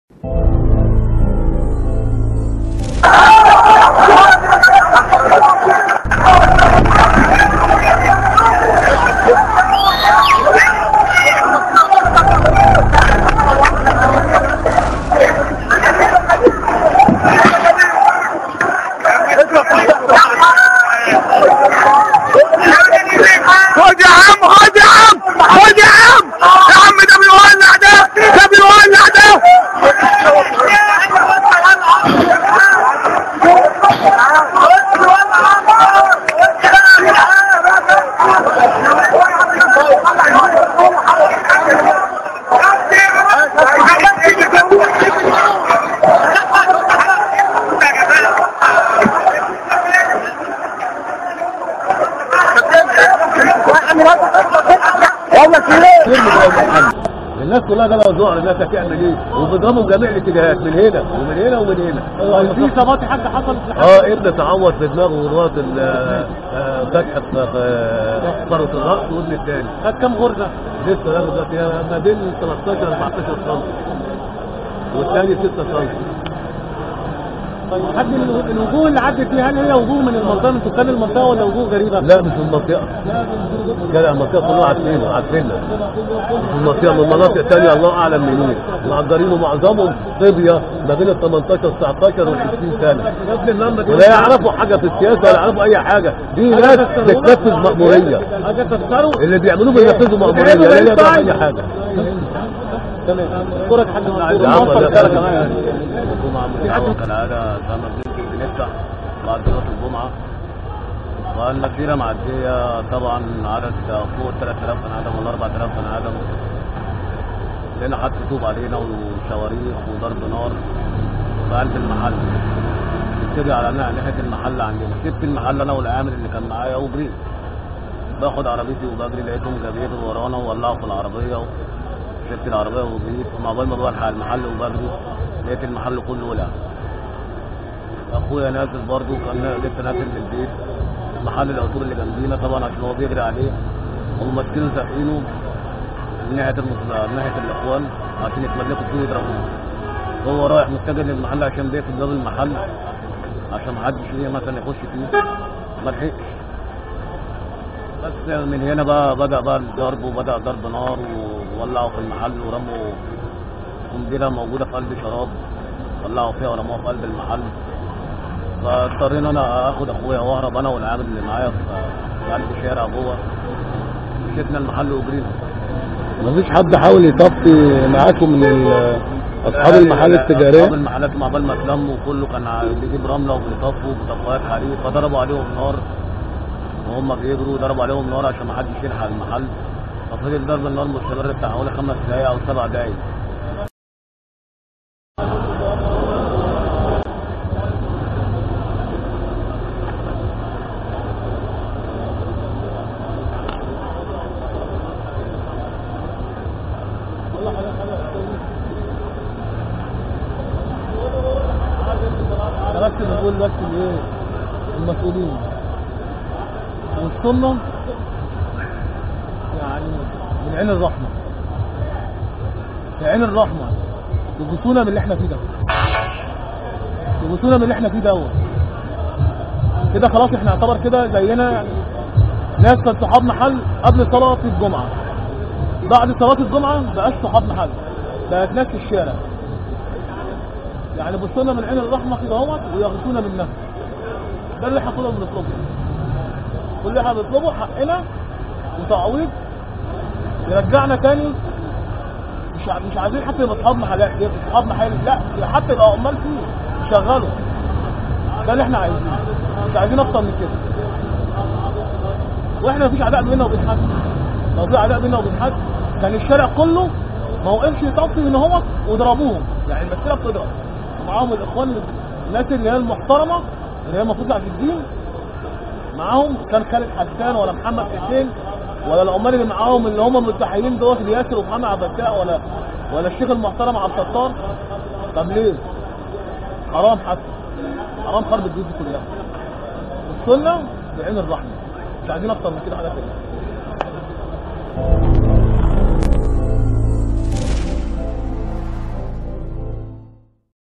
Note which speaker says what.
Speaker 1: خد يا عم خد يا عم خد يا عم يا عم ده بيولع ده ده بيولع ده
Speaker 2: الناس كلها ده موضوع الناس هتعمل ايه وبيضربوا جميع الاتجاهات من هنا ومن هنا ومن هنا
Speaker 3: في اصابات حاجه حصلت
Speaker 2: اه ابن تعور في دماغه ورواة فتحة ثروة الرأس وابن الثاني
Speaker 3: خد كام غرزه
Speaker 2: لسه ده دلوقتي ما بين 13 ل 14 سم والثاني 6 سم
Speaker 3: طيب حد من الوجوه اللي عدت فيها هل هي وجوه من المنطقه من سكان المنطقه ولا وجوه غريبه؟
Speaker 2: لا مش من المنطقة كده المنطقة كلها عارفينها عارفينها مش من المنطقة من مناطق تانية الله أعلم منين معجرين ومعظمهم صبية ما بين ال 18 19 وال 20 سنة ولا يعرفوا حاجة في السياسة ولا يعرفوا أي حاجة دي ناس بتنفذ مأمورية
Speaker 3: حاجه تفسروا
Speaker 2: اللي بيعملوه بينفذوا مأمورية لا يعرفوا أي حاجة
Speaker 3: تمام اشكرك حاج
Speaker 2: يا عم
Speaker 3: معروف
Speaker 2: لا
Speaker 3: رساله كمان
Speaker 2: كالعادة سنة بنتي بنفتح بعد صلاة الجمعة وأن كثيرة معدية طبعا عدد فوق 3000 بني آدم ولا 4000 بني آدم لقينا حد طوب علينا وشواريخ وضرب نار في قلب المحل نبتدي على ناحية المحل عندنا سبت المحل أنا والعامل اللي كان معايا وجريت باخد عربيتي وبجري لقيتهم جايين ورانا وولعوا في العربية سبت العربية وجريت ومع بال ما بلحق المحل وبجري لقيت المحل كله ولع اخويا نازل برضه كان لسه نازل من البيت محل العطور اللي جنبينا طبعا عشان هو بيجري عليه هم ماسكينه زقينه من ناحيه المس- من ناحيه الاخوان عشان يتملكوا فيه ويضربوه هو رايح متجه للمحل عشان بيقفل باب المحل عشان محدش ايه مثلا يخش فيه ما لحقش بس من هنا بقى بدا بقى الضرب وبدا ضرب نار وولعوا في المحل ورموا قنبله موجوده في قلب شراب ولعوا فيها ورموها في قلب المحل فاضطرينا انا اخد اخويا واهرب انا والعامل اللي معايا في في قلب الشارع جوه مشيتنا المحل وجرينا
Speaker 4: مفيش حد حاول يطفي معاكم من ال- اصحاب المحال
Speaker 2: اصحاب
Speaker 4: التجاريه
Speaker 2: المحلات مع بال ما اتلموا كله كان ع- بيجيب رمله وبيطفوا بطفايات حريق فضربوا عليهم نار وهم بيجروا ضربوا عليهم نار عشان ما حدش يلحق المحل ففضل ضرب النار مستمر بتاع حوالي خمس دقايق او سبع دقايق
Speaker 3: بس بنقول بس الايه المسؤولين والسنه يعني من عين الرحمه في عين الرحمه يبصونا من اللي احنا فيه ده يبصونا من اللي احنا فيه دوت كده خلاص احنا نعتبر كده زينا يعني ناس كان صحاب محل قبل صلاه الجمعه بعد صلاه الجمعه بقاش صحاب محل بقت ناس في الشارع يعني بصونا من عين الرحمه كده اهوت ويغشونا من نفس ده اللي احنا كنا بنطلبه كل اللي احنا بنطلبه حقنا وتعويض يرجعنا تاني مش ع- مش عايزين حتى يبقى اصحاب محلات يبقى اصحاب محل لا حتى يبقى عمال فيه يشغلوا ده اللي احنا عايزينه مش عايزين اكتر من كده واحنا مفيش عداء بيننا وبين حد لو في عداء بيننا وبين حد كان الشارع كله ما وقفش يطفي من هو وضربوهم يعني المسيره بتضرب ومعاهم الاخوان الناس اللي هي المحترمه اللي هي المفروض في الدين معاهم كان خالد حسان ولا محمد حسين ولا العمال اللي معاهم اللي هم متحيين دوت ياسر ومحمد عبد الفتاح ولا ولا الشيخ المحترم عبد الستار طب ليه؟ حرام حتى حرام خرب البيوت دي كلها السنه بعين الرحمه مش عايزين اكتر من كده حاجه تانيه